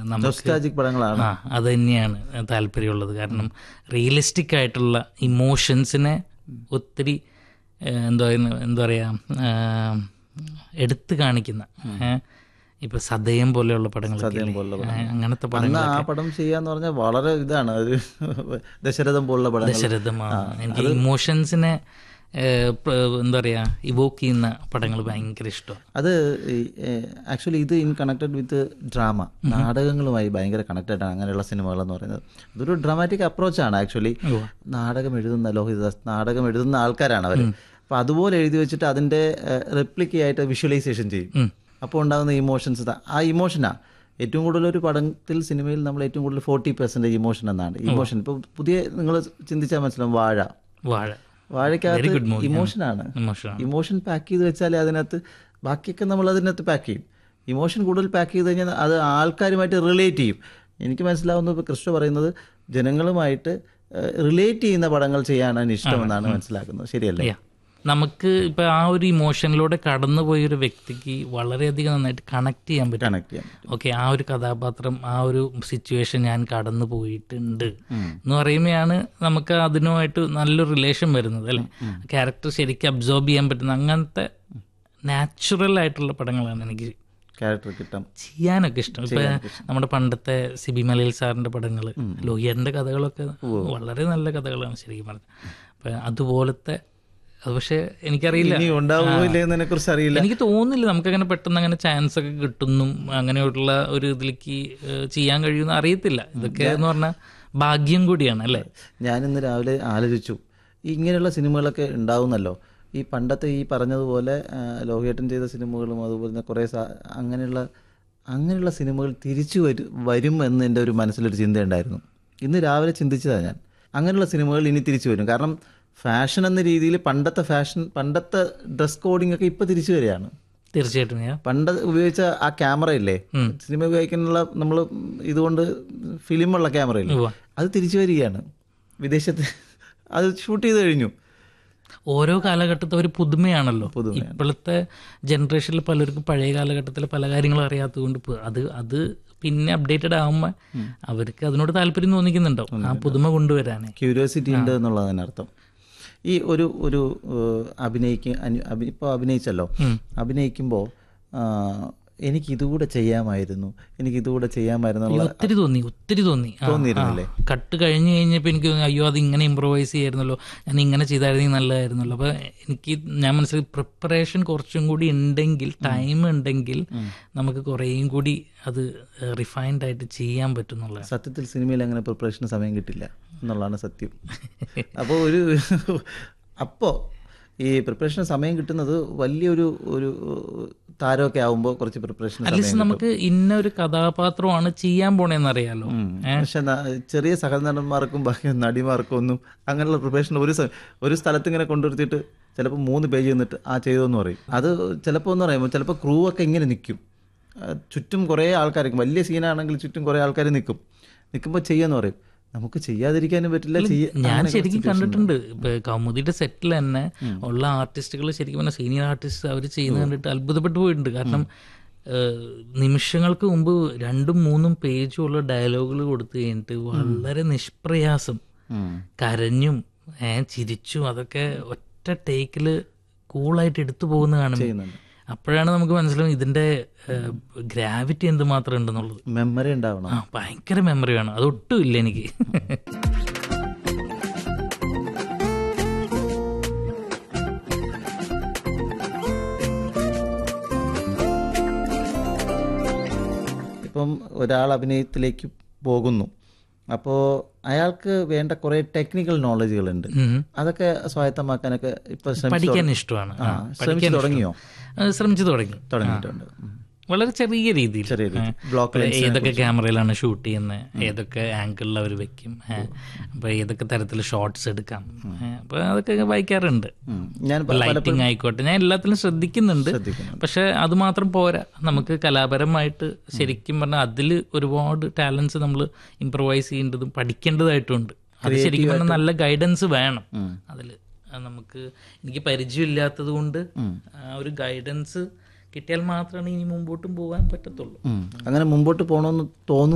നമുക്ക് നൊസ്റ്റാജിക് പടങ്ങളാണ് ആ അത് തന്നെയാണ് താല്പര്യമുള്ളത് കാരണം റിയലിസ്റ്റിക് ആയിട്ടുള്ള ഇമോഷൻസിനെ ഒത്തിരി ഏഹ്, എന്താ പറയുന്ന- എന്താ പറയുക എടുത്തു കാണിക്കുന്ന ഏഹ്, ഇപ്പൊ സദയം പോലെയുള്ള പടങ്ങൾ അങ്ങനത്തെ അന്ന് പടങ്ങൾ ആ പടം ചെയ്യാന്ന് പറഞ്ഞാൽ വളരെ ഇതാണ് ഒരു ദശരഥം പോലുള്ള പടങ്ങൾ ദശരഥമാണ് എനിക്ക് ഇമോഷൻസിനെ ഏഹ്, പ്ര- എന്താ പറയാ ഇവോക്ക് ചെയ്യുന്ന പടങ്ങൾ ഭയങ്കര ഇഷ്ടമാണ് അത് ആക്ച്വലി ഇത് ഇൻ കണക്റ്റഡ് വിത്ത് ഡ്രാമ നാടകങ്ങളുമായി ഭയങ്കര കണക്റ്റഡ് ആണ് അങ്ങനെയുള്ള സിനിമകൾ എന്ന് പറയുന്നത് ഇതൊരു ഡ്രാമാറ്റിക് അപ്രോച്ചാണ് ആക്ച്വലി നാടകം എഴുതുന്ന ലോഹിതദാസ് നാടകം എഴുതുന്ന ആൾക്കാരാണ് അവർ അപ്പൊ അതുപോലെ എഴുതി വെച്ചിട്ട് അതിന്റെ റെപ്ലിക്കയായിട്ട് വിഷ്വലൈസേഷൻ ചെയ്യും അപ്പോൾ ഉണ്ടാകുന്ന ഇമോഷൻസ് ആ ഇമോഷനാ ഏറ്റവും കൂടുതൽ ഒരു പടത്തിൽ സിനിമയിൽ നമ്മൾ ഏറ്റവും കൂടുതൽ ഫോർട്ടി പെർസെൻറ്റേജ് ഇമോഷൻ എന്നാണ് ഇമോഷൻ ഇപ്പോൾ പുതിയ നിങ്ങൾ ചിന്തിച്ചാൽ മനസ്സിലാവും വാഴ വാഴ വാഴയ്ക്കകത്ത് ഇമോഷനാണ് ഇമോഷൻ ഇമോഷൻ പാക്ക് ചെയ്ത് വെച്ചാൽ അതിനകത്ത് ബാക്കിയൊക്കെ നമ്മൾ അതിനകത്ത് പാക്ക് ചെയ്യും ഇമോഷൻ കൂടുതൽ പാക്ക് ചെയ്ത് കഴിഞ്ഞാൽ അത് ആൾക്കാരുമായിട്ട് റിലേറ്റ് ചെയ്യും എനിക്ക് മനസ്സിലാവുന്നത് ഇപ്പോൾ കൃഷ്ണ പറയുന്നത് ജനങ്ങളുമായിട്ട് റിലേറ്റ് ചെയ്യുന്ന പടങ്ങൾ ചെയ്യാനാണ് ഇഷ്ടമെന്നാണ് മനസ്സിലാക്കുന്നത് ശരിയല്ലേ Yeah. നമുക്ക് ഇപ്പൊ ആ ഒരു ഇമോഷനിലൂടെ കടന്നുപോയ ഒരു വ്യക്തിക്ക് വളരെയധികം നന്നായിട്ട് കണക്ട് ചെയ്യാൻ പറ്റും കണക്ട് ചെയ്യാൻ ഓക്കെ ആ ഒരു കഥാപാത്രം ആ ഒരു സിറ്റുവേഷൻ ഞാൻ കടന്നു പോയിട്ടുണ്ട് എന്ന് പറയുമ്പോഴാണ് നമുക്ക് അതിനുമായിട്ട് നല്ലൊരു റിലേഷൻ വരുന്നത് അല്ലെ ക്യാരക്ടർ ശരിക്കും അബ്സോർബ് ചെയ്യാൻ പറ്റുന്ന അങ്ങനത്തെ നാച്ചുറൽ ആയിട്ടുള്ള പടങ്ങളാണ് എനിക്ക് ക്യാരക്ടർ കിട്ടാം ചെയ്യാനൊക്കെ ഇഷ്ടം ഇപ്പൊ നമ്മുടെ പണ്ടത്തെ സിബി മലയിൽ സാറിന്റെ പടങ്ങള് ലോഹിയറിന്റെ കഥകളൊക്കെ വളരെ നല്ല കഥകളാണ് ശരിക്കും പറഞ്ഞത് അപ്പൊ അതുപോലത്തെ അത് പക്ഷെ എനിക്കറിയില്ല ഇനി ഉണ്ടാവുമോ ഇല്ലേ എന്നതിനെ കുറിച്ച് അറിയില്ല എനിക്ക് തോന്നുന്നില്ല നമുക്ക് അങ്ങനെ പെട്ടെന്ന് അങ്ങനെ ചാൻസ് ഒക്കെ കിട്ടുന്നും അങ്ങനെയുള്ള ഒരു ഇതിലേക്ക് ഏഹ്, ചെയ്യാൻ കഴിയുമെന്ന് അറിയത്തില്ല ഇതൊക്കെ എന്ന് പറഞ്ഞാൽ ഭാഗ്യം കൂടിയാണ് അല്ലേ ഞാനിന്ന് രാവിലെ ആലോചിച്ചു ഈ ഇങ്ങനെയുള്ള സിനിമകളൊക്കെ ഉണ്ടാവുന്നല്ലോ ഈ പണ്ടത്തെ ഈ പറഞ്ഞതുപോലെ ആ, ലോഹിയേട്ടൻ ചെയ്ത സിനിമകളും അതുപോലെ തന്നെ കുറേ സാ- അങ്ങനെയുള്ള അങ്ങനെയുള്ള സിനിമകൾ തിരിച്ചു വരും വരും എന്ന് എൻ്റെ ഒരു മനസ്സിലൊരു ചിന്തയുണ്ടായിരുന്നു ഇന്ന് രാവിലെ ചിന്തിച്ചതാണ് ഞാൻ അങ്ങനെയുള്ള സിനിമകൾ ഇനി തിരിച്ചു വരും കാരണം ഫാഷൻ എന്ന രീതിയിൽ പണ്ടത്തെ ഫാഷൻ പണ്ടത്തെ ഡ്രസ് കോഡിംഗ് ഒക്കെ ഇപ്പോൾ തിരിച്ചു വരികയാണ് തീർച്ചയായിട്ടും ഞാൻ പണ്ട് ഉപയോഗിച്ച ആ ക്യാമറ ഇല്ലേ സിനിമ ഉപയോഗിക്കാനുള്ള നമ്മൾ ഇതുകൊണ്ട് ഫിലിമുള്ള ക്യാമറ ഇല്ലേ ഉവ്വ. അത് തിരിച്ചു വരികയാണ് വിദേശത്ത് അത് ഷൂട്ട് ചെയ്ത് കഴിഞ്ഞു ഓരോ കാലഘട്ടത്തെ ഒരു പുതുമയാണല്ലോ ഇപ്പോഴത്തെ ജനറേഷനിൽ പലർക്കും പഴയ കാലഘട്ടത്തിലെ പല കാര്യങ്ങളും അറിയാത്തതുകൊണ്ട് ഇപ്പൊ അത് അത് പിന്നെ അപ്ഡേറ്റഡ് ആകുമ്പോൾ അവർക്ക് അതിനോട് താല്പര്യം തോന്നിക്കുന്നുണ്ടാവും ആ പുതുമ കൊണ്ടുവരാനേ ക്യൂരിയോസിറ്റി ഉണ്ട് എന്നുള്ളതാണ് അർത്ഥം ഈ ഒരു ഒരു അഭിനയിക്ക ഇപ്പോൾ അഭിനയിച്ചല്ലോ അഭിനയിക്കുമ്പോൾ എനിക്ക് ഇതുകൂടെ ചെയ്യാമായിരുന്നു എനിക്ക് ഇതുകൂടെ ചെയ്യാമായിരുന്നു എന്നുള്ള ഒത്തിരി തോന്നി ഒത്തിരി തോന്നി ആ, തോന്നിയിരുന്നില്ലേ? ആ. കട്ട് കഴിഞ്ഞ് കഴിഞ്ഞപ്പോൾ എനിക്ക് തോന്നി അയ്യോ അത് ഇങ്ങനെ ഇമ്പ്രവൈസ് ചെയ്യായിരുന്നല്ലോ ഞാൻ ഇങ്ങനെ ചെയ്തായിരുന്നെങ്കിൽ നല്ലതായിരുന്നല്ലോ അപ്പോൾ എനിക്ക് ഞാൻ മനസ്സിലാക്കി പ്രിപ്പറേഷൻ കുറച്ചും കൂടി ഉണ്ടെങ്കിൽ ടൈം ഉണ്ടെങ്കിൽ നമുക്ക് കുറേയും കൂടി അത് റിഫൈൻഡ് ആയിട്ട് ചെയ്യാൻ പറ്റും എന്നുള്ളതാണ് സത്യത്തിൽ സിനിമയിൽ അങ്ങനെ പ്രിപ്പറേഷന് സമയം കിട്ടില്ല എന്നുള്ളതാണ് സത്യം അപ്പോൾ ഒരു അപ്പോൾ ഈ പ്രിപ്പറേഷന് സമയം കിട്ടുന്നത് വലിയൊരു ഒരു താരമൊക്കെ ആവുമ്പോൾ കുറച്ച് പ്രിപ്പറേഷൻ അറ്റ്ലീസ്റ്റ് നമുക്ക് ഇന്ന ഒരു കഥാപാത്രമാണ് ചെയ്യാൻ പോണേന്ന് അറിയാലോ പക്ഷെ ന- ചെറിയ സഹനടന്മാർക്കും ബാക്കി നടിമാർക്കും ഒന്നും അങ്ങനെയുള്ള പ്രിപ്പറേഷൻ ഒരു സ- ഒരു സ്ഥലത്ത് ഇങ്ങനെ കൊണ്ടുവരുത്തിയിട്ട് ചിലപ്പോൾ മൂന്ന് പേജ് നിന്നിട്ട് ആ ചെയ്തോന്ന് പറയും അത് ചിലപ്പോൾ എന്ന് പറയുമ്പോൾ ചിലപ്പോൾ ക്രൂ ഒക്കെ ഇങ്ങനെ നിൽക്കും ആ, ചുറ്റും കുറേ ആൾക്കാർക്ക് വലിയ സീനാണെങ്കിൽ ചുറ്റും കുറേ ആൾക്കാർ നിൽക്കും നിൽക്കുമ്പോൾ ചെയ്യാന്ന് പറയും നമുക്ക് ചെയ്യാതിരിക്കാനും പറ്റില്ല ചെയ്യ- ഞാൻ അങ്ങനെ ശരിക്കും കണ്ടിട്ടുണ്ട് ഇപ്പൊ കൗമുദിയുടെ സെറ്റിൽ തന്നെ ഉള്ള ആർട്ടിസ്റ്റുകൾ ശരിക്കും പറഞ്ഞാൽ സീനിയർ ആർട്ടിസ്റ്റ് അവർ ചെയ്യുന്നത് കണ്ടിട്ട് അത്ഭുതപ്പെട്ടു പോയിട്ടുണ്ട് കാരണം ഏഹ്, നിമിഷങ്ങൾക്ക് മുമ്പ് രണ്ടും മൂന്നും പേജും ഉള്ള ഡയലോഗുകൾ കൊടുത്തു കഴിഞ്ഞിട്ട് വളരെ നിഷ്പ്രയാസം ഉം. കരഞ്ഞും ഏ, ചിരിച്ചും അതൊക്കെ ഒറ്റ ടേക്കിൽ കൂളായിട്ട് എടുത്തു പോകുന്ന കാണും ചെയ്യുന്നുണ്ട് അപ്പോഴാണ് നമുക്ക് മനസ്സിലാവും ഇതിന്റെ ഗ്രാവിറ്റി എന്തുമാത്രം ഉണ്ടെന്നുള്ളത് മെമ്മറി ഉണ്ടാവണം ആ ഭയങ്കര മെമ്മറി വേണം അതൊട്ടും ഇല്ല എനിക്ക് ഇപ്പം ഒരാൾ അഭിനയത്തിലേക്ക് പോകുന്നു അപ്പോൾ അയാൾക്ക് വേണ്ട കുറേ ടെക്നിക്കൽ നോളജുകളുണ്ട് ഉം. അതൊക്കെ സ്വായത്തമാക്കാനൊക്കെ ഇപ്പൊ ശ്രമിച്ചു പഠിക്കാൻ ഇഷ്ടമാണ് ആ, ശ്രമിച്ചു പഠിക്കാൻ തുടങ്ങിയോ അത് ശ്രമിച്ചു തുടങ്ങി തുടങ്ങിയിട്ടുണ്ട് ഉം. വളരെ ചെറിയ രീതിയിൽ ചെറിയ രീതി. ബ്ലോക്ക് ഇപ്പൊ ഏതൊക്കെ ക്യാമറയിലാണ് ഷൂട്ട് ചെയ്യുന്നത് ഏതൊക്കെ ആംഗിളിൽ അവർ വെക്കും ഏ, അപ്പൊ ഏതൊക്കെ തരത്തിൽ ഷോർട്സ് എടുക്കാം ഏ, അപ്പൊ അതൊക്കെ വായിക്കാറുണ്ട് ഉം. ഞാൻ പ- ലൈറ്റിംഗ് ആയിക്കോട്ടെ ഞാൻ എല്ലാത്തിലും ശ്രദ്ധിക്കുന്നുണ്ട് ശ്രദ്ധിക്കുന്നുണ്ട്. പക്ഷെ അത് മാത്രം പോരാ നമുക്ക് കലാപരമായിട്ട് ശരിക്കും പറഞ്ഞാൽ അതിൽ ഒരുപാട് ടാലൻസ് നമ്മൾ ഇംപ്രവൈസ് ചെയ്യേണ്ടതും പഠിക്കേണ്ടതായിട്ടുണ്ട് അത് ശരിക്കും പറഞ്ഞാൽ നല്ല ഗൈഡൻസ് വേണം അതിൽ നമുക്ക് എനിക്ക് പരിചയമില്ലാത്തത് കൊണ്ട് ആ ഒരു ഗൈഡൻസ് കിട്ടിയാൽ മാത്രമാണ് ഇനി മുമ്പോട്ടും പോകാൻ പറ്റത്തുള്ളൂ ഉം. അങ്ങനെ മുമ്പോട്ട് പോകണമെന്ന് തോന്നുന്നു